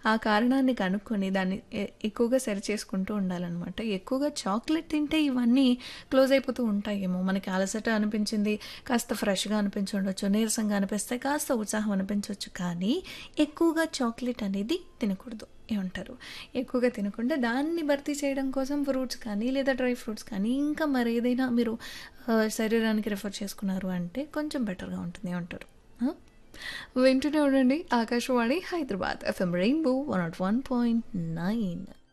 ఆ కారణాన్ని కనుక్కొని దాన్ని ఎ- ఎక్కువగా సరి చేసుకుంటూ ఉండాలన్నమాట ఎక్కువగా చాక్లెట్ తింటే ఇవన్నీ క్లోజ్ అయిపోతూ ఉంటాయేమో మనకి అలసట అనిపించింది కాస్త ఫ్రెష్గా అనిపించి ఉండొచ్చు నీరసంగా అనిపిస్తే కాస్త ఉత్సాహం అనిపించవచ్చు కానీ ఎక్కువగా చాక్లెట్ అనేది తినకూడదు ఏమంటారు ఎక్కువగా తినకుండా దాన్ని భర్తీ చేయడం కోసం ఫ్రూట్స్ కానీ లేదా డ్రై ఫ్రూట్స్ కానీ ఇంకా మరి ఏదైనా మీరు ఆ, శరీరానికి రిఫర్ చేసుకున్నారు అంటే కొంచెం బెటర్గా ఉంటుంది ఏమంటారు ఆ? వింటూనే ఉండండి Akashvani Hyderabad FM Rainbow one nought one point nine